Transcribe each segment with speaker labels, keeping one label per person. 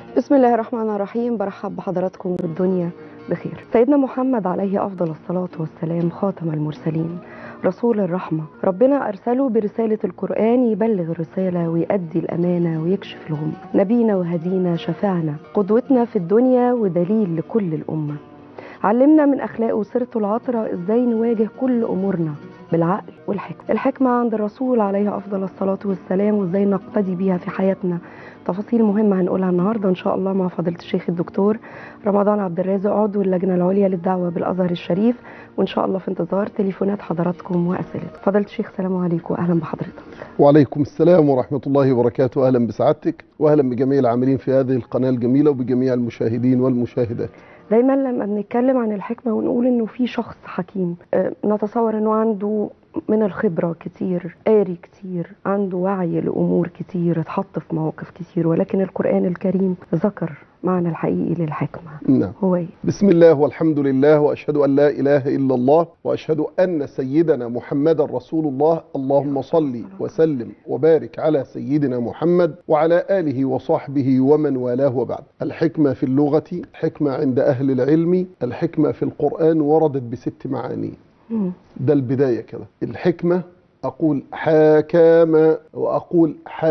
Speaker 1: بسم الله الرحمن الرحيم برحب بحضراتكم بالدنيا بخير سيدنا محمد عليه أفضل الصلاة والسلام خاتم المرسلين رسول الرحمة ربنا أرسله برسالة القرآن يبلغ الرسالة ويؤدي الأمانة ويكشف الغمة نبينا وهدينا شفعنا قدوتنا في الدنيا ودليل لكل الأمة علمنا من أخلاقه وسيرته العطرة إزاي نواجه كل أمورنا بالعقل والحكمة الحكمة عند الرسول عليه أفضل الصلاة والسلام وإزاي نقتدي بيها في حياتنا تفاصيل مهمة هنقولها النهاردة إن شاء الله مع فضيلة الشيخ الدكتور رمضان عبد الرازق عضو اللجنة العليا للدعوة بالأزهر الشريف وإن شاء الله في انتظار تليفونات حضراتكم وأسئلتكم فضيلة الشيخ السلام عليكم وأهلا بحضرتك
Speaker 2: وعليكم السلام ورحمة الله وبركاته أهلا بسعادتك وأهلا بجميع العاملين في هذه القناة الجميلة وبجميع المشاهدين والمشاهدات
Speaker 1: دايما لما بنتكلم عن الحكمة ونقول إنه في شخص حكيم آه، نتصور إنه عنده من الخبرة كتير قاري كتير عنده وعي لأمور كتير اتحط في مواقف كتير ولكن القرآن الكريم ذكر معنى الحقيقي للحكمة
Speaker 2: نعم
Speaker 1: هو إيه؟
Speaker 2: بسم الله والحمد لله وأشهد أن لا إله إلا الله وأشهد أن سيدنا محمد رسول الله اللهم صل وسلم وبارك على سيدنا محمد وعلى آله وصحبه ومن والاه وبعد الحكمة في اللغة حكمة عند أهل العلم الحكمة في القرآن وردت بست معاني
Speaker 1: مم.
Speaker 2: ده البداية كده الحكمة أقول حاكم وأقول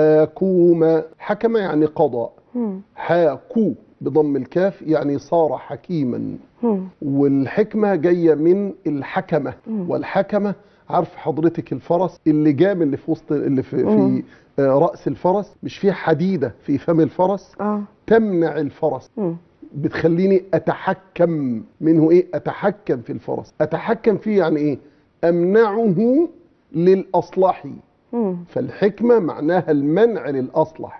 Speaker 2: حاكوم حكم يعني قضاء
Speaker 1: مم.
Speaker 2: حاكو بضم الكاف يعني صار حكيما
Speaker 1: مم.
Speaker 2: والحكمة جاية من الحكمة
Speaker 1: مم.
Speaker 2: والحكمة عارف حضرتك الفرس اللي جام اللي في وسط اللي في,
Speaker 1: مم.
Speaker 2: في آه، رأس الفرس مش فيه حديدة في فم الفرس
Speaker 1: آه
Speaker 2: تمنع الفرس
Speaker 1: مم.
Speaker 2: بتخليني اتحكم منه ايه اتحكم في الفرس اتحكم فيه يعني ايه امنعه للاصلح
Speaker 1: مم.
Speaker 2: فالحكمه معناها المنع للاصلح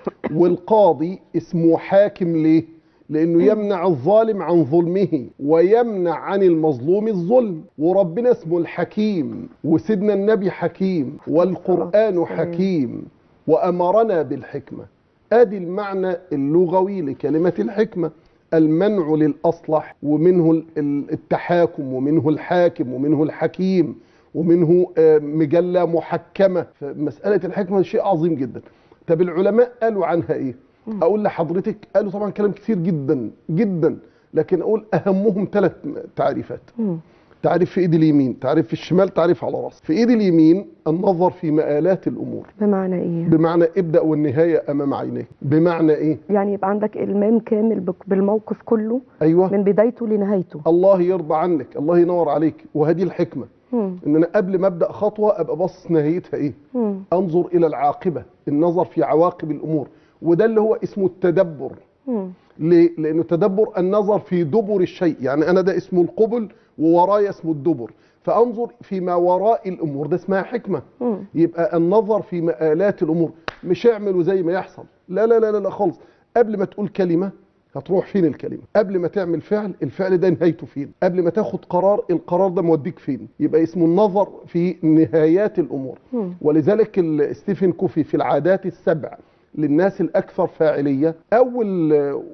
Speaker 2: والقاضي اسمه حاكم ليه لانه يمنع الظالم عن ظلمه ويمنع عن المظلوم الظلم وربنا اسمه الحكيم وسيدنا النبي حكيم والقران
Speaker 1: والسلام.
Speaker 2: حكيم وامرنا بالحكمه ادي المعنى اللغوي لكلمه الحكمه المنع للاصلح ومنه ال- ال- التحاكم ومنه الحاكم ومنه الحكيم ومنه آه، مجله محكمه فمساله الحكمه شيء عظيم جدا طب العلماء قالوا عنها ايه اقول لحضرتك قالوا طبعا كلام كتير جدا جدا لكن اقول اهمهم ثلاث تعريفات
Speaker 1: مم.
Speaker 2: تعريف في ايد اليمين تعريف في الشمال تعريف على راس في ايد اليمين النظر في مآلات الامور
Speaker 1: بمعنى إيه؟
Speaker 2: بمعنى ابدا والنهايه امام عينيك بمعنى ايه
Speaker 1: يعني يبقى عندك إلمام كامل بك- بالموقف كله
Speaker 2: ايوه
Speaker 1: من بدايته لنهايته
Speaker 2: الله يرضى عنك الله ينور عليك وهذه الحكمه
Speaker 1: مم.
Speaker 2: ان انا قبل ما ابدا خطوه ابقى باصص نهايتها ايه
Speaker 1: مم.
Speaker 2: انظر الى العاقبه النظر في عواقب الامور وده اللي هو اسمه التدبر
Speaker 1: مم.
Speaker 2: ليه؟ لانه تدبر النظر في دبر الشيء يعني انا ده اسمه القبل وورايا اسمه الدبر فانظر فيما وراء الامور ده اسمها حكمه
Speaker 1: مم.
Speaker 2: يبقى النظر في مآلات الامور مش اعملوا زي ما يحصل لا لا لا لا, لا خالص قبل ما تقول كلمه هتروح فين الكلمه قبل ما تعمل فعل الفعل ده نهايته فين قبل ما تاخد قرار القرار ده موديك فين يبقى اسمه النظر في نهايات الامور
Speaker 1: مم.
Speaker 2: ولذلك ال- ستيفن كوفي في العادات السبع للناس الاكثر فاعليه اول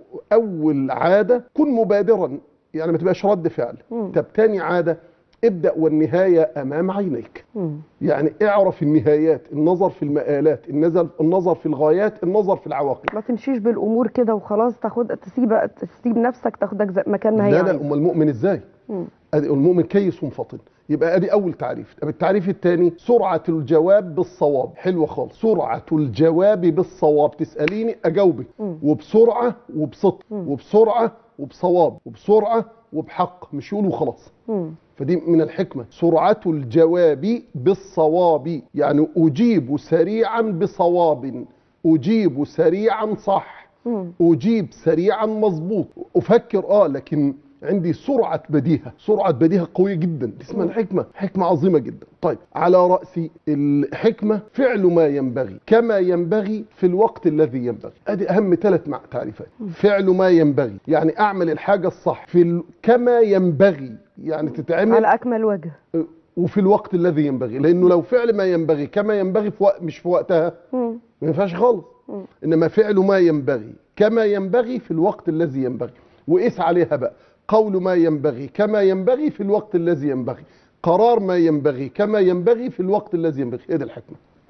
Speaker 2: اول عاده كن مبادرا يعني ما تبقاش رد فعل
Speaker 1: مم.
Speaker 2: طب تاني عاده ابدا والنهايه امام عينيك
Speaker 1: مم.
Speaker 2: يعني اعرف النهايات النظر في المآلات النظر النظر في الغايات النظر في العواقب
Speaker 1: ما تمشيش بالامور كده وخلاص تاخد تسيب تسيب نفسك تاخدك زي مكان ما هي
Speaker 2: لا لا
Speaker 1: عايزة.
Speaker 2: امال المؤمن ازاي
Speaker 1: مم.
Speaker 2: ادي المؤمن كيس فطن يبقى ادي اول تعريف طب التعريف الثاني سرعه الجواب بالصواب حلوه خالص سرعه الجواب بالصواب تساليني اجاوبك
Speaker 1: مم.
Speaker 2: وبسرعه وبصدق
Speaker 1: مم.
Speaker 2: وبسرعه وبصواب وبسرعه وبحق مش يقولوا خلاص
Speaker 1: مم.
Speaker 2: فدي من الحكمة سرعة الجواب بالصواب يعني أجيب سريعا بصواب أجيب سريعا صح
Speaker 1: مم.
Speaker 2: أجيب سريعا مظبوط أفكر آه لكن عندي سرعة بديهة سرعة بديهة قوية جدا دي اسمها الحكمة حكمة عظيمة جدا طيب على رأس الحكمة فعل ما ينبغي كما ينبغي في الوقت الذي ينبغي ادي اهم ثلاث مع تعريفات فعل ما ينبغي يعني اعمل الحاجة الصح في ال... كما ينبغي يعني تتعمل
Speaker 1: على اكمل وجه
Speaker 2: وفي الوقت الذي ينبغي لانه لو فعل ما ينبغي كما ينبغي في وقت مش في وقتها
Speaker 1: مم.
Speaker 2: ما ينفعش خالص
Speaker 1: مم.
Speaker 2: انما فعل ما ينبغي كما ينبغي في الوقت الذي ينبغي وقيس عليها بقى قول ما ينبغي كما ينبغي في الوقت الذي ينبغي قرار ما ينبغي كما ينبغي في الوقت الذي ينبغي هي دي الحكمه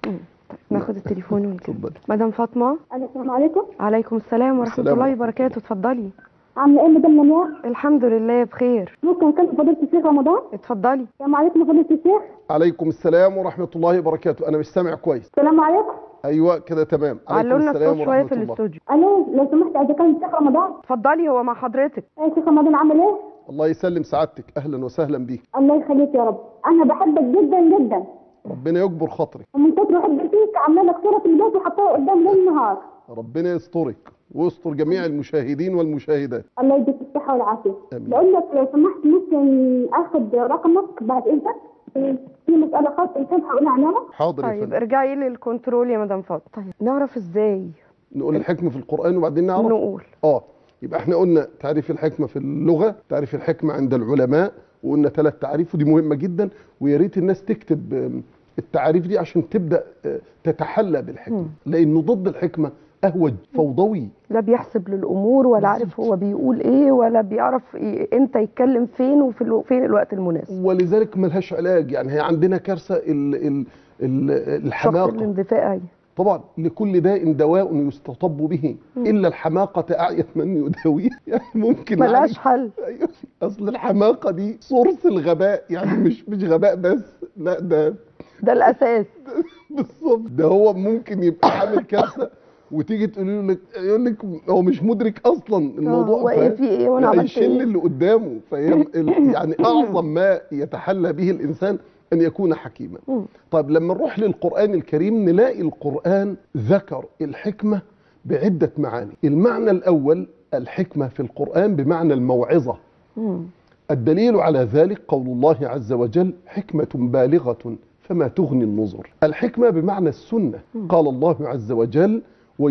Speaker 1: ناخد التليفون ونكمل
Speaker 2: اتفضلي
Speaker 1: مدام فاطمه
Speaker 3: السلام عليكم
Speaker 1: عليكم السلام ورحمه
Speaker 2: السلام
Speaker 1: الله
Speaker 2: ورحمة
Speaker 1: وبركاته اتفضلي
Speaker 3: عامله ايه مدام منار
Speaker 1: الحمد لله بخير
Speaker 3: ممكن اكلم فضيله الشيخ رمضان
Speaker 1: اتفضلي
Speaker 3: السلام عليكم فضيله الشيخ
Speaker 2: عليكم السلام ورحمه الله وبركاته انا مش سامع كويس
Speaker 3: السلام عليكم
Speaker 2: ايوه كده تمام
Speaker 1: علوا لنا
Speaker 2: السلام
Speaker 1: الصوت شويه في
Speaker 2: ورحمة الله.
Speaker 1: الاستوديو
Speaker 3: الو لو سمحت عايز اكلم الشيخ رمضان
Speaker 1: اتفضلي هو مع حضرتك
Speaker 3: ايه الشيخ رمضان عامل ايه
Speaker 2: الله يسلم سعادتك اهلا وسهلا بيك
Speaker 3: الله يخليك يا رب انا بحبك جدا جدا
Speaker 2: ربنا يكبر خاطرك
Speaker 3: ومن كتر حبي فيك عامله لك صوره في البيت وحطاها قدام ليل نهار
Speaker 2: ربنا يسترك ويستر جميع المشاهدين والمشاهدات
Speaker 3: الله يديك الصحه والعافيه
Speaker 2: آمين.
Speaker 3: بقول لك لو سمحت ممكن اخد رقمك بعد اذنك في مساله خاصه يمكن هقولها عنها
Speaker 2: حاضر يا
Speaker 1: طيب
Speaker 2: فندم
Speaker 1: ارجعي للكنترول يا مدام فاطمه طيب نعرف ازاي
Speaker 2: نقول الحكمه في القران وبعدين نعرف
Speaker 1: نقول
Speaker 2: اه يبقى احنا قلنا تعريف الحكمه في اللغه تعريف الحكمه عند العلماء وقلنا ثلاث تعريف ودي مهمه جدا ويا ريت الناس تكتب آم، التعاريف دي عشان تبدا آه، تتحلى بالحكمه
Speaker 1: مم.
Speaker 2: لانه ضد الحكمه اهوج فوضوي
Speaker 1: لا بيحسب للامور ولا عارف هو بيقول ايه ولا بيعرف إيه امتى يتكلم فين وفي الو... فين الوقت المناسب
Speaker 2: ولذلك ملهاش علاج يعني هي عندنا كارثه ال ال ال
Speaker 1: الشخص
Speaker 2: الحماقه
Speaker 1: الاندفاعي
Speaker 2: طبعا لكل داء دواء يستطب به الا الحماقه اعيت من يداويها يعني ممكن
Speaker 1: ملهاش حل
Speaker 2: أيوة. اصل الحماقه دي سورس الغباء يعني مش مش غباء بس لا ده
Speaker 1: ده الاساس
Speaker 2: بالظبط ده هو ممكن يبقى عامل كارثه وتيجي تقول لك يقول لك هو مش مدرك اصلا الموضوع
Speaker 1: هو ايه في ايه وانا عملت
Speaker 2: هيشل
Speaker 1: ايه
Speaker 2: اللي قدامه فهي ال- يعني اعظم ما يتحلى به الانسان ان يكون حكيما
Speaker 1: مم.
Speaker 2: طيب لما نروح للقران الكريم نلاقي القران ذكر الحكمه بعده معاني المعنى الاول الحكمه في القران بمعنى الموعظه
Speaker 1: مم.
Speaker 2: الدليل على ذلك قول الله عز وجل حكمة بالغة فما تغني النظر الحكمة بمعنى السنة قال الله عز وجل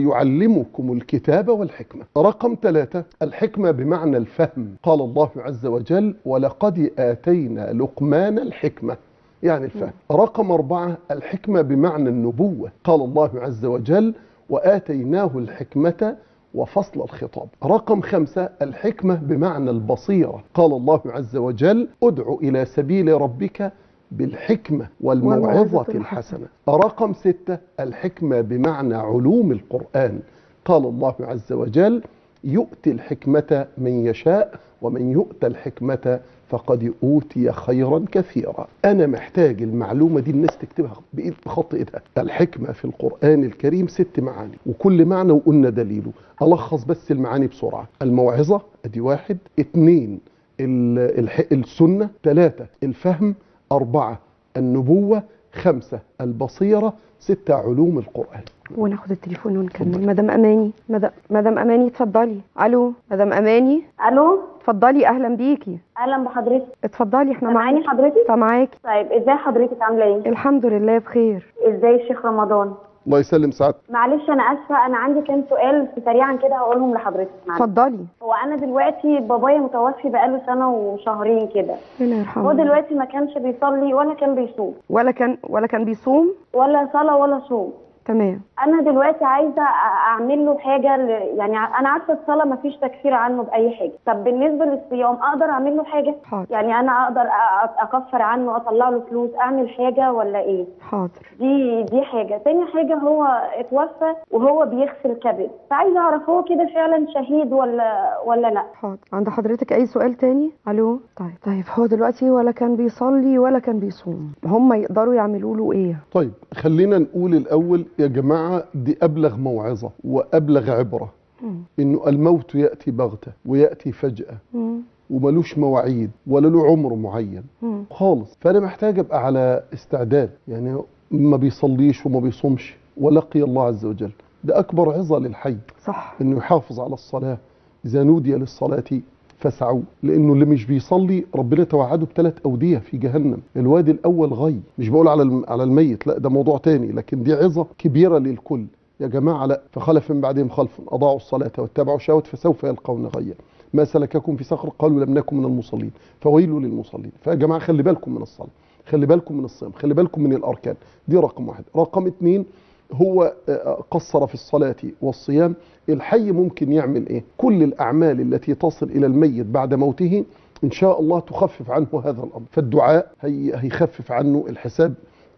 Speaker 2: ويعلمكم الكتاب والحكمة رقم ثلاثة الحكمة بمعنى الفهم قال الله عز وجل ولقد آتينا لقمان الحكمة يعني الفهم رقم أربعة الحكمة بمعنى النبوة قال الله عز وجل وآتيناه الحكمة وفصل الخطاب رقم خمسة الحكمة بمعنى البصيرة قال الله عز وجل ادع إلى سبيل ربك بالحكمة والموعظة
Speaker 1: والموعظة
Speaker 2: الحسنة رقم ستة الحكمة بمعنى علوم القرآن قال الله عز وجل يؤتي الحكمة من يشاء ومن يؤتى الحكمة فقد أوتي خيرا كثيرا أنا محتاج المعلومة دي الناس تكتبها بإيد بخط إيدها الحكمة في القرآن الكريم ست معاني وكل معنى وقلنا دليله ألخص بس المعاني بسرعة الموعظة أدي واحد اتنين ال- الح- السنة ثلاثة الفهم أربعة النبوة خمسة البصيرة ستة علوم القرآن
Speaker 1: وناخد التليفون ونكمل مدام اماني مدام مدام اماني اتفضلي الو مدام اماني
Speaker 3: الو
Speaker 1: اتفضلي اهلا بيكي
Speaker 3: اهلا بحضرتك
Speaker 1: اتفضلي احنا
Speaker 3: سامعاني
Speaker 1: معاكي
Speaker 3: حضرتك
Speaker 1: سامعاكي
Speaker 3: طيب ازاي حضرتك عامله ايه
Speaker 1: الحمد لله بخير
Speaker 3: ازاي الشيخ رمضان
Speaker 2: الله يسلم سعادتك
Speaker 3: معلش انا اسفه انا عندي كام سؤال سريعا كده هقولهم لحضرتك معلش
Speaker 1: اتفضلي
Speaker 3: هو انا دلوقتي بابايا متوفي بقاله سنه وشهرين كده
Speaker 1: ربنا
Speaker 3: هو
Speaker 1: يرحمه
Speaker 3: دلوقتي ما كانش بيصلي ولا كان بيصوم
Speaker 1: ولا كان ولا كان بيصوم
Speaker 3: ولا صلاه ولا صوم
Speaker 1: تمام
Speaker 3: انا دلوقتي عايزه أ- اعمل له حاجه ل... يعني ع- انا عارفه الصلاه ما فيش تكفير عنه باي حاجه طب بالنسبه للصيام اقدر اعمل له حاجه
Speaker 1: حاضر
Speaker 3: يعني انا اقدر أ- أ- اكفر عنه اطلع له فلوس اعمل حاجه ولا ايه
Speaker 1: حاضر
Speaker 3: دي دي حاجه تاني حاجه هو اتوفى وهو بيغسل كبد فعايزه اعرف هو كده فعلا شهيد ولا ولا لا
Speaker 1: حاضر عند حضرتك اي سؤال تاني الو طيب طيب هو دلوقتي ولا كان بيصلي ولا كان بيصوم هم يقدروا يعملوا له ايه
Speaker 2: طيب خلينا نقول الأول يا جماعة دي أبلغ موعظة وأبلغ عبرة
Speaker 1: مم.
Speaker 2: إنه الموت يأتي بغتة ويأتي فجأة
Speaker 1: مم.
Speaker 2: وملوش مواعيد ولا له عمر معين
Speaker 1: مم.
Speaker 2: خالص فأنا محتاج أبقى على استعداد يعني ما بيصليش وما بيصومش ولقي الله عز وجل ده أكبر عظة للحي
Speaker 1: صح
Speaker 2: انه يحافظ على الصلاه اذا نودي للصلاه فاسعوا لانه اللي مش بيصلي ربنا توعده بثلاث اوديه في جهنم الوادي الاول غي مش بقول على الم- على الميت لا ده موضوع تاني لكن دي عظه كبيره للكل يا جماعه لا فخلف من بعدهم خلف اضاعوا الصلاه واتبعوا الشهوات فسوف يلقون غيا ما سلككم في سقر قالوا لم نكن من المصلين فويل للمصلين فيا جماعه خلي بالكم من الصلاه خلي بالكم من الصيام خلي بالكم من الاركان دي رقم واحد رقم اتنين هو آه، قصر في الصلاة والصيام الحي ممكن يعمل ايه كل الأعمال التي تصل إلى الميت بعد موته إن شاء الله تخفف عنه هذا الأمر فالدعاء هي هيخفف عنه الحساب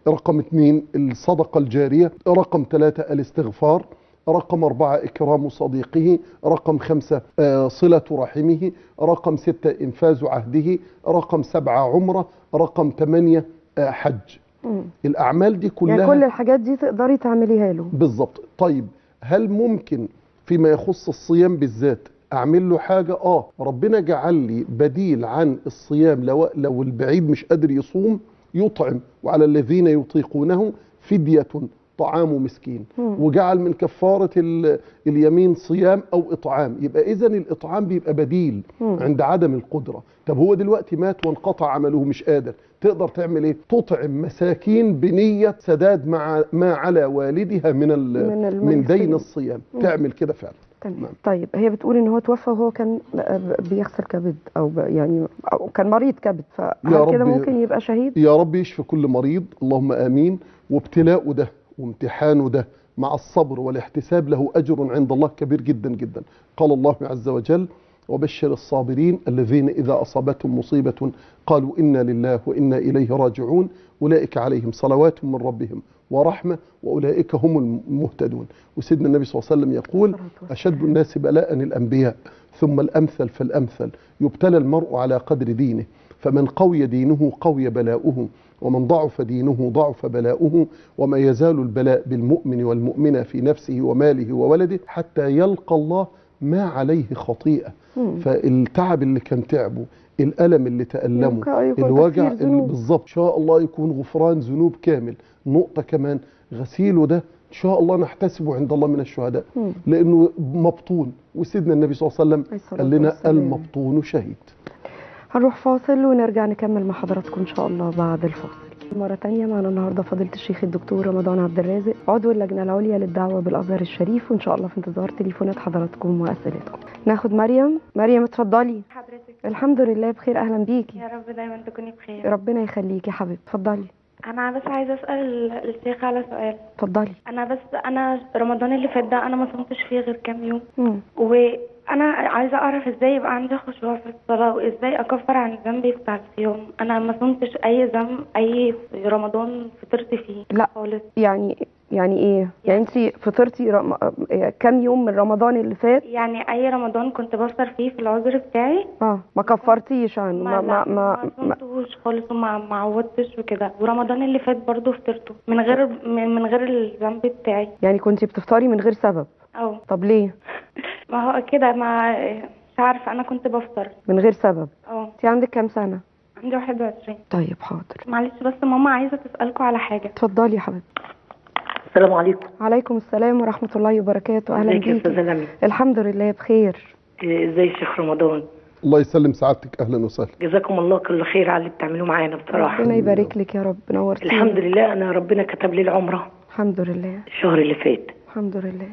Speaker 2: رقم اثنين الصدقة الجارية رقم ثلاثة الاستغفار رقم أربعة إكرام صديقه رقم خمسة آه، صلة رحمه رقم ستة إنفاذ عهده رقم سبعة عمرة رقم ثمانية آه، حج
Speaker 1: مم.
Speaker 2: الأعمال دي كلها
Speaker 1: يعني كل الحاجات دي تقدري تعمليها له
Speaker 2: بالظبط طيب هل ممكن فيما يخص الصيام بالذات اعمل له حاجه اه ربنا جعل لي بديل عن الصيام لو لو البعيد مش قادر يصوم يطعم وعلى الذين يطيقونه فديه طعام مسكين
Speaker 1: مم.
Speaker 2: وجعل من كفاره ال- اليمين صيام او اطعام يبقى اذا الاطعام بيبقى بديل
Speaker 1: مم.
Speaker 2: عند عدم القدره طب هو دلوقتي مات وانقطع عمله مش قادر تقدر تعمل ايه تطعم مساكين بنيه سداد مع ما على والدها من ال-
Speaker 1: من ال-
Speaker 2: من
Speaker 1: من
Speaker 2: دين
Speaker 1: الصيام.
Speaker 2: الصيام
Speaker 1: مم.
Speaker 2: تعمل كده فعلا
Speaker 1: تمام
Speaker 2: نعم.
Speaker 1: طيب هي بتقول ان هو توفى وهو كان بيغسل كبد او ب- يعني أو كان مريض كبد
Speaker 2: يا
Speaker 1: فهل كده
Speaker 2: رب-
Speaker 1: ممكن يبقى شهيد؟
Speaker 2: يا رب يشفي كل مريض اللهم امين وابتلاؤه ده وامتحانه ده مع الصبر والاحتساب له اجر عند الله كبير جدا جدا قال الله عز وجل وبشر الصابرين الذين اذا اصابتهم مصيبه قالوا انا لله وانا اليه راجعون اولئك عليهم صلوات من ربهم ورحمه واولئك هم المهتدون وسيدنا النبي صلى الله عليه وسلم يقول
Speaker 1: الصلاة والسلام.
Speaker 2: اشد الناس بلاء الانبياء ثم الامثل فالامثل يبتلى المرء على قدر دينه فمن قوي دينه قوي بلاؤه ومن ضعف دينه ضعف بلاؤه وما يزال البلاء بالمؤمن والمؤمنة في نفسه وماله وولده حتى يلقى الله ما عليه خطيئة
Speaker 1: مم.
Speaker 2: فالتعب اللي كان تعبه الألم اللي تألمه
Speaker 1: يمكن يكون
Speaker 2: الوجع
Speaker 1: تكفير ذنوب.
Speaker 2: بالظبط إن شاء الله يكون غفران ذنوب كامل نقطة كمان غسيله ده إن شاء الله نحتسبه عند الله من الشهداء
Speaker 1: مم.
Speaker 2: لأنه مبطون وسيدنا النبي صلى الله عليه
Speaker 1: عليه
Speaker 2: وسلم
Speaker 1: الصلاة
Speaker 2: قال لنا
Speaker 1: والسلام.
Speaker 2: المبطون شهيد
Speaker 1: هنروح فاصل ونرجع نكمل مع حضراتكم ان شاء الله بعد الفاصل مرة تانية معنا النهاردة فضيلة الشيخ الدكتور رمضان عبد الرازق عضو اللجنة العليا للدعوة بالأزهر الشريف وإن شاء الله في انتظار تليفونات حضراتكم وأسئلتكم ناخد مريم مريم اتفضلي
Speaker 4: حضرتك
Speaker 1: الحمد لله بخير أهلا بيكي
Speaker 4: يا رب دايما تكوني بخير
Speaker 1: ربنا يخليكي يا حبيبتي اتفضلي
Speaker 4: انا بس عايزه اسال الشيخ على سؤال
Speaker 1: اتفضلي
Speaker 4: انا بس انا رمضان اللي فات ده انا ما صمتش فيه غير كام يوم
Speaker 1: مم.
Speaker 4: وانا عايزه اعرف ازاي يبقى عندي خشوع في الصلاه وازاي اكفر عن ذنبي بتاع الصيام انا ما صمتش اي ذنب اي في رمضان فطرت فيه
Speaker 1: لا.
Speaker 4: خالص
Speaker 1: يعني يعني ايه يعني انت فطرتي رم... كام يوم من رمضان اللي فات
Speaker 4: يعني اي رمضان كنت بفطر فيه في العذر بتاعي
Speaker 1: اه ما كفرتيش عنه
Speaker 4: ما
Speaker 1: ما ما, ما, ما
Speaker 4: صمتوش خالص وما ما عودتش وكده ورمضان اللي فات برضه فطرته من غير من من غير الذنب بتاعي
Speaker 1: يعني كنتي بتفطري من غير سبب
Speaker 4: اه
Speaker 1: طب ليه
Speaker 4: ما هو كده ما مش عارفه انا كنت بفطر
Speaker 1: من غير سبب
Speaker 4: اه
Speaker 1: انت عندك كام سنة
Speaker 4: عندي 21
Speaker 1: طيب حاضر
Speaker 4: معلش بس ماما عايزه تسالكوا على حاجه
Speaker 1: اتفضلي يا حبيبتي
Speaker 5: السلام عليكم
Speaker 1: عليكم السلام ورحمة الله وبركاته أهلا
Speaker 5: ازيك يا استاذه
Speaker 1: بيكي
Speaker 5: لمي
Speaker 1: الحمد لله بخير
Speaker 5: إيه، ازاي الشيخ رمضان
Speaker 2: الله يسلم سعادتك أهلا وسهلا
Speaker 5: جزاكم الله كل خير على اللي بتعملوه معانا بصراحه
Speaker 1: ربنا يبارك لك يا رب نورتينا
Speaker 5: الحمد لله انا ربنا كتب لي العمره
Speaker 1: الحمد لله
Speaker 5: الشهر اللي فات
Speaker 1: الحمد لله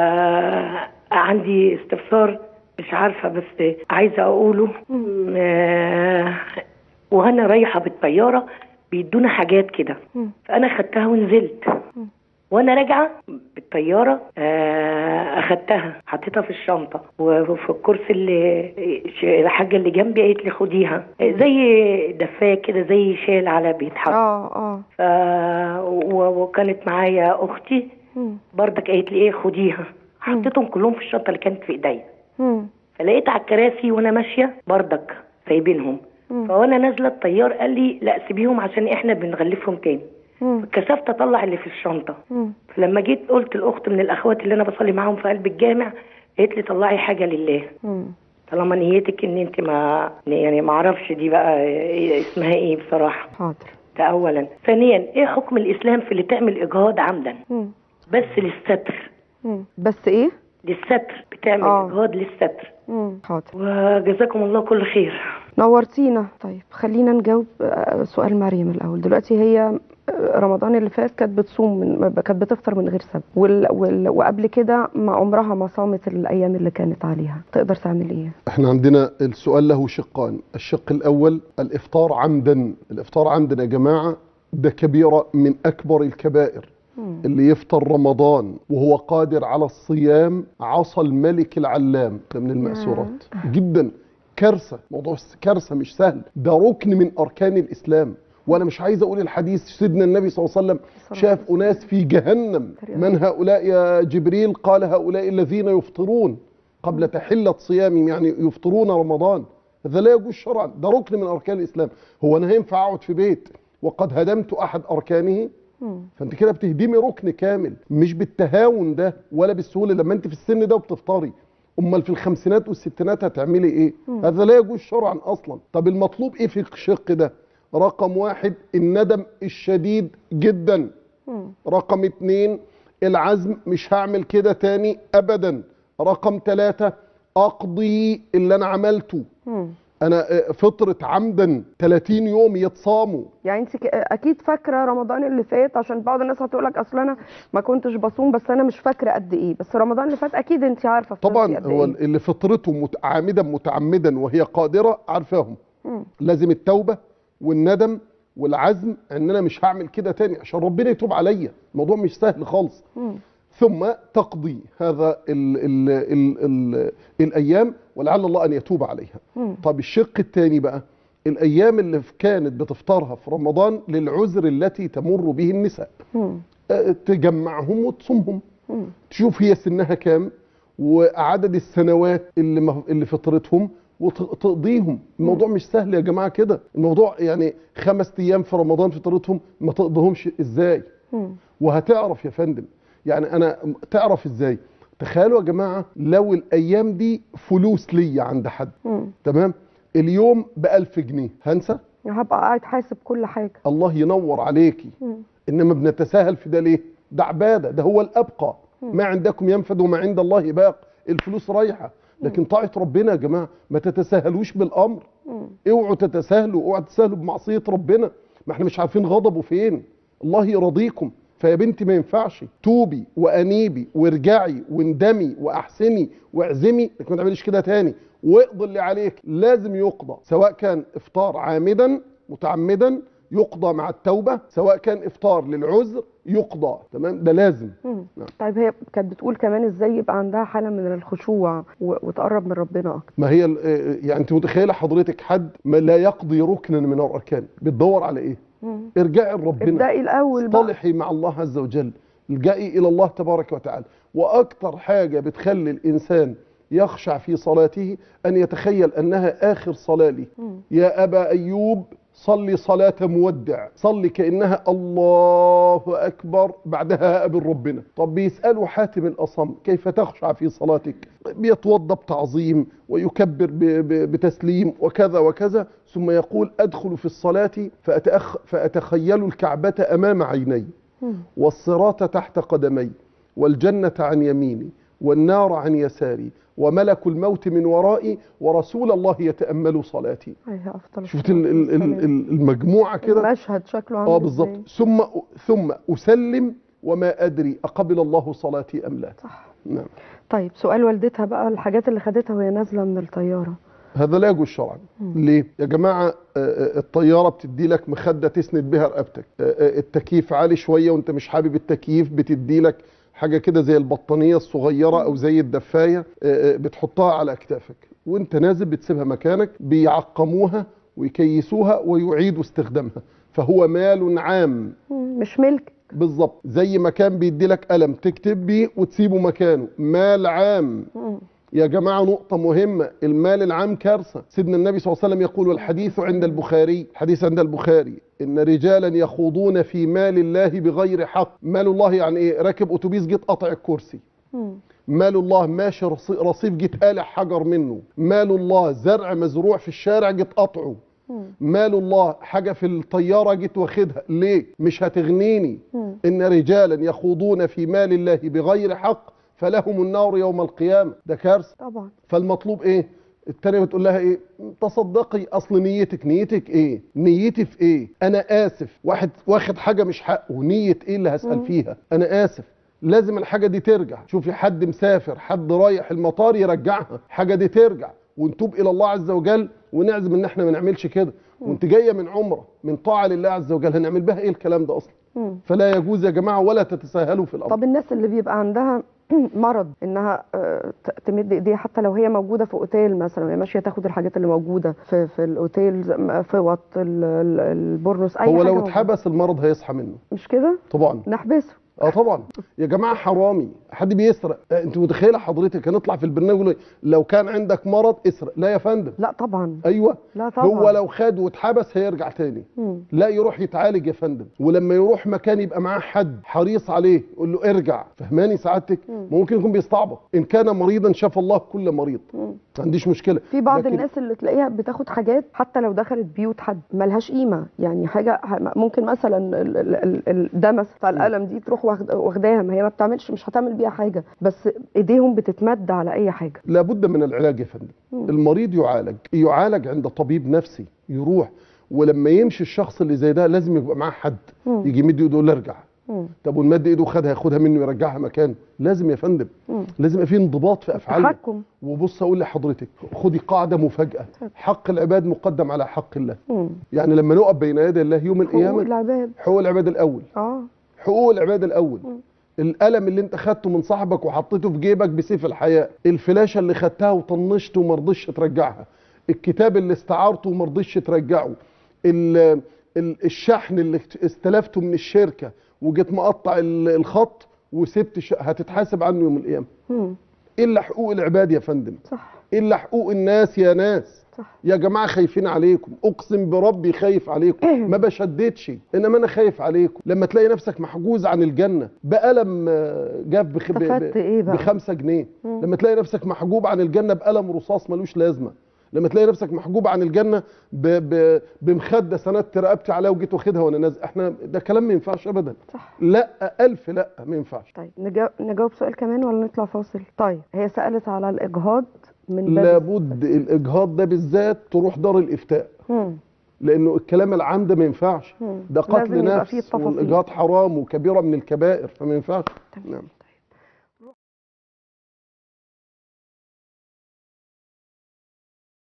Speaker 5: فعندي استفسار مش عارفه بس عايزه اقوله آه، وانا رايحه بالطياره بيدونا حاجات كده
Speaker 1: مم.
Speaker 5: فانا خدتها ونزلت وانا راجعه بالطياره آه، اخدتها حطيتها في الشنطه وفي الكرسي اللي ش- الحاجه اللي جنبي قالت لي خديها زي دفايه كده زي شال على بيتحط
Speaker 1: اه اه
Speaker 5: ف و- وكانت معايا اختي
Speaker 1: مم.
Speaker 5: برضك قالت لي ايه خديها حطيتهم كلهم في الشنطه اللي كانت في ايديا
Speaker 1: مم.
Speaker 5: فلقيت على الكراسي وانا ماشيه برضك سايبينهم
Speaker 1: مم.
Speaker 5: فوانا نازله الطيار قال لي لا سيبيهم عشان احنا بنغلفهم تاني
Speaker 1: مم.
Speaker 5: كسفت اطلع اللي في الشنطه
Speaker 1: مم.
Speaker 5: فلما جيت قلت لاخت من الاخوات اللي انا بصلي معاهم في قلب الجامع قالت لي طلعي حاجه لله
Speaker 1: مم.
Speaker 5: طالما نيتك ان انت ما يعني ما اعرفش دي بقى إيه اسمها ايه بصراحه
Speaker 1: حاضر
Speaker 5: ده اولا ثانيا ايه حكم الاسلام في اللي تعمل اجهاض عمدا
Speaker 1: مم.
Speaker 5: بس للستر
Speaker 1: مم. بس ايه
Speaker 5: للستر بتعمل
Speaker 1: آه.
Speaker 5: اجهاض للستر
Speaker 1: مم. حاضر
Speaker 5: وجزاكم الله كل خير
Speaker 1: نورتينا طيب خلينا نجاوب آه، سؤال مريم الاول دلوقتي هي آه، رمضان اللي فات كانت بتصوم من كانت بتفطر من غير سبب وال... وال... وقبل كده ما عمرها ما صامت الايام اللي كانت عليها تقدر تعمل ايه
Speaker 2: احنا عندنا السؤال له شقان الشق الاول الافطار عمدا الافطار عمدا يا جماعه ده كبيره من اكبر الكبائر
Speaker 1: مم.
Speaker 2: اللي يفطر رمضان وهو قادر على الصيام عصى الملك العلام ده من المأسورات جدا كارثه موضوع كارثه مش سهل ده ركن من اركان الاسلام وانا مش عايز اقول الحديث سيدنا النبي صلى الله عليه وسلم شاف اناس في جهنم من هؤلاء يا جبريل قال هؤلاء الذين يفطرون قبل تحله صيامهم يعني يفطرون رمضان هذا لا يجوز شرعا ده ركن من اركان الاسلام هو انا هينفع اقعد في بيت وقد هدمت احد اركانه فانت كده بتهدمي ركن كامل مش بالتهاون ده ولا بالسهوله لما انت في السن ده وبتفطري امال في الخمسينات والستينات هتعملي ايه هذا لا يجوز شرعا اصلا طب المطلوب ايه في الشق ده رقم واحد الندم الشديد جدا رقم اتنين العزم مش هعمل كده تاني ابدا رقم ثلاثة اقضي اللي انا عملته انا آه، فطرة عمدا 30 يوم يتصاموا
Speaker 1: يعني انت ك- اكيد فاكره رمضان اللي فات عشان بعض الناس هتقول لك اصل انا ما كنتش بصوم بس انا مش فاكره قد ايه بس رمضان اللي فات اكيد انت عارفه فطرتي
Speaker 2: طبعا
Speaker 1: قد
Speaker 2: هو
Speaker 1: إيه.
Speaker 2: اللي فطرته مت- عامدا متعمدا وهي قادرة عارفاهم لازم التوبة والندم والعزم ان انا مش هعمل كده تاني عشان ربنا يتوب عليا الموضوع مش سهل خالص ثم تقضي هذا ال ال ال ال الايام ولعل الله ان يتوب عليها طب الشق الثاني بقى الايام اللي كانت بتفطرها في رمضان للعذر التي تمر به النساء أه، تجمعهم وتصومهم تشوف هي سنها كام وعدد السنوات اللي مف- اللي فطرتهم وتقضيهم الموضوع مش سهل يا جماعه كده الموضوع يعني خمس ايام في رمضان فطرتهم ما تقضيهمش ازاي وهتعرف يا فندم يعني انا تعرف ازاي تخيلوا يا جماعه لو الايام دي فلوس ليا عند حد تمام اليوم ب 1000 جنيه هنسى
Speaker 1: هبقى قاعد حاسب كل حاجه
Speaker 2: الله ينور عليكي انما بنتساهل في ده ليه ده عباده ده هو الابقى ما عندكم ينفد وما عند الله باق الفلوس رايحه لكن طاعه ربنا يا جماعه ما تتساهلوش بالامر اوعوا تتساهلوا اوعوا تتساهلوا بمعصيه ربنا ما احنا مش عارفين غضبه فين الله يرضيكم فيا بنتي ما ينفعش توبي وانيبي وارجعي واندمي واحسني واعزمي لكن ما تعمليش كده تاني واقضي اللي عليك لازم يقضى سواء كان افطار عامدا متعمدا يقضى مع التوبه سواء كان افطار للعذر يقضى تمام ده لازم
Speaker 1: مم.
Speaker 2: نعم.
Speaker 1: طيب هي كانت بتقول كمان ازاي يبقى عندها حاله من الخشوع و- وتقرب من ربنا اكتر
Speaker 2: ما هي ال- آه، يعني انت متخيله حضرتك حد ما لا يقضي ركنا من الاركان بتدور على ايه ارجعي لربنا
Speaker 1: ابدأي الاول بقى
Speaker 2: اصطلحي مع الله عز وجل الجئي الى الله تبارك وتعالى واكتر حاجه بتخلي الانسان يخشع في صلاته ان يتخيل انها اخر صلاه لي يا ابا ايوب صلي صلاه مودع صلي كانها الله اكبر بعدها اقابل ربنا طب بيسالوا حاتم الاصم كيف تخشع في صلاتك بيتوضا بتعظيم ويكبر ب- ب- بتسليم وكذا وكذا ثم يقول ادخل في الصلاه فأتأخ فاتخيل الكعبه امام عيني والصراط تحت قدمي والجنة عن يميني والنار عن يساري وملك الموت من ورائي ورسول الله يتأمل صلاتي
Speaker 1: ايوه افضل
Speaker 2: شفت ال- ال- ال- ال- المجموعة كده
Speaker 1: المشهد شكله عامل
Speaker 2: اه
Speaker 1: إزاي؟
Speaker 2: بالظبط ثم ثم أسلم وما أدري أقبل الله صلاتي أم لا
Speaker 1: صح
Speaker 2: نعم
Speaker 1: طيب سؤال والدتها بقى الحاجات اللي خدتها وهي نازله من الطياره
Speaker 2: هذا لا يجوز شرعا ليه يا جماعه آه، آه، الطياره بتدي لك مخده تسند بها رقبتك آه، آه، التكييف عالي شويه وانت مش حابب التكييف بتدي لك حاجه كده زي البطانيه الصغيره او زي الدفايه آه، آه، بتحطها على اكتافك وانت نازل بتسيبها مكانك بيعقموها ويكيسوها ويعيدوا استخدامها فهو مال عام
Speaker 1: مم، مش ملك
Speaker 2: بالظبط زي ما كان بيدي لك قلم تكتب بيه وتسيبه مكانه مال عام يا جماعة نقطة مهمة المال العام كارثة سيدنا النبي صلى الله عليه وسلم يقول والحديث عند البخاري حديث عند البخاري إن رجالا يخوضون في مال الله بغير حق مال الله يعني إيه راكب أتوبيس جيت قطع الكرسي مال الله ماشي رصي- رصيف جيت قالع حجر منه مال الله زرع مزروع في الشارع جيت قطعه مال الله حاجة في الطيارة جيت واخدها ليه مش هتغنيني إن رجالا يخوضون في مال الله بغير حق فلهم النار يوم القيامة ده كارثة
Speaker 1: طبعا
Speaker 2: فالمطلوب ايه التانية بتقول لها ايه تصدقي اصل نيتك نيتك ايه نيتي في ايه انا اسف واحد واخد حاجة مش حقه نية ايه اللي هسأل فيها انا اسف لازم الحاجة دي ترجع شوفي حد مسافر حد رايح المطار يرجعها الحاجة دي ترجع ونتوب الى الله عز وجل ونعزم ان احنا ما نعملش كده وانت جاية من عمرة من طاعة لله عز وجل هنعمل بها ايه الكلام ده اصلا
Speaker 1: مم.
Speaker 2: فلا يجوز يا جماعه ولا تتساهلوا في الامر
Speaker 1: طب الناس اللي بيبقى عندها مرض انها آه، ت- تمد ايديها حتى لو هي موجوده في اوتيل مثلا وهي ماشيه تاخد الحاجات اللي موجوده في في الاوتيل زي ما- فوط ال- ال- البورنوس اي
Speaker 2: هو
Speaker 1: حاجه
Speaker 2: لو
Speaker 1: موجودة.
Speaker 2: اتحبس المرض هيصحى منه
Speaker 1: مش كده
Speaker 2: طبعا
Speaker 1: نحبسه
Speaker 2: اه طبعا يا جماعه حرامي حد بيسرق آه، انت متخيله حضرتك هنطلع في البرنامج يقول لو كان عندك مرض اسرق لا يا فندم
Speaker 1: لا طبعا
Speaker 2: ايوه
Speaker 1: لا طبعا
Speaker 2: هو لو خد واتحبس هيرجع تاني
Speaker 1: مم.
Speaker 2: لا يروح يتعالج يا فندم ولما يروح مكان يبقى معاه حد حريص عليه يقول له ارجع فهماني سعادتك
Speaker 1: مم.
Speaker 2: ممكن يكون بيستعبط ان كان مريضا شفى الله كل مريض
Speaker 1: مم.
Speaker 2: ما عنديش مشكله
Speaker 1: في بعض
Speaker 2: لكن
Speaker 1: الناس اللي تلاقيها بتاخد حاجات حتى لو دخلت بيوت حد ملهاش قيمه يعني حاجه ه- ممكن مثلا ال- ال- ال- الدمس بتاع القلم دي تروح واخد- واخداها ما هي ما بتعملش مش هتعمل بيها حاجه بس ايديهم بتتمد على اي حاجه
Speaker 2: لابد من العلاج يا فندم
Speaker 1: مم.
Speaker 2: المريض يعالج يعالج عند طبيب نفسي يروح ولما يمشي الشخص اللي زي ده لازم يبقى معاه حد
Speaker 1: مم.
Speaker 2: يجي يمد ايده يقول له ارجع
Speaker 1: مم.
Speaker 2: طب والمد ايده خدها ياخدها منه يرجعها مكانه لازم يا فندم
Speaker 1: مم.
Speaker 2: لازم يبقى في انضباط في افعالنا
Speaker 1: تحكم
Speaker 2: وبص اقول لحضرتك خدي قاعده مفاجاه حق العباد مقدم على حق الله
Speaker 1: مم.
Speaker 2: يعني لما نقف بين يدي الله يوم
Speaker 1: حقوق
Speaker 2: القيامه
Speaker 1: العباد
Speaker 2: حقوق العباد الاول
Speaker 1: اه
Speaker 2: حقوق العباد الاول
Speaker 1: مم.
Speaker 2: القلم اللي انت خدته من صاحبك وحطيته في جيبك بسيف الحياء الفلاشه اللي خدتها وطنشته وما رضيتش ترجعها الكتاب اللي استعارته وما رضيتش ترجعه ال- ال- الشحن اللي استلفته من الشركه وجيت مقطع ال- الخط وسبت ش... هتتحاسب عنه يوم القيامه
Speaker 1: مم.
Speaker 2: الا حقوق العباد يا فندم
Speaker 1: صح
Speaker 2: الا حقوق الناس يا ناس
Speaker 1: صح
Speaker 2: يا جماعه خايفين عليكم اقسم بربي خايف عليكم ما بشددش انما انا خايف عليكم لما تلاقي نفسك محجوز عن الجنه بقلم آه، جاب بخ... ب...
Speaker 1: استفدت ايه بقى؟
Speaker 2: بخمسة جنيه
Speaker 1: مم.
Speaker 2: لما تلاقي نفسك محجوب عن الجنه بقلم رصاص ملوش لازمه لما تلاقي نفسك محجوب عن الجنه ب... ب... بمخده سندت رقبتي عليها وجيت واخدها وانا نازل احنا ده كلام ما ينفعش ابدا
Speaker 1: صح
Speaker 2: لا الف لا ما ينفعش
Speaker 1: طيب نجا- نجاوب سؤال كمان ولا نطلع فاصل طيب هي سألت على الإجهاض من باب
Speaker 2: لابد الاجهاض ده بالذات تروح دار الافتاء
Speaker 1: مم.
Speaker 2: لانه الكلام العام ده ما ينفعش
Speaker 1: مم.
Speaker 2: ده
Speaker 1: لازم
Speaker 2: قتل
Speaker 1: يبقى فيه
Speaker 2: نفس
Speaker 1: التفاصيل.
Speaker 2: والاجهاض حرام وكبيره من الكبائر فما ينفعش
Speaker 1: تمام.
Speaker 2: نعم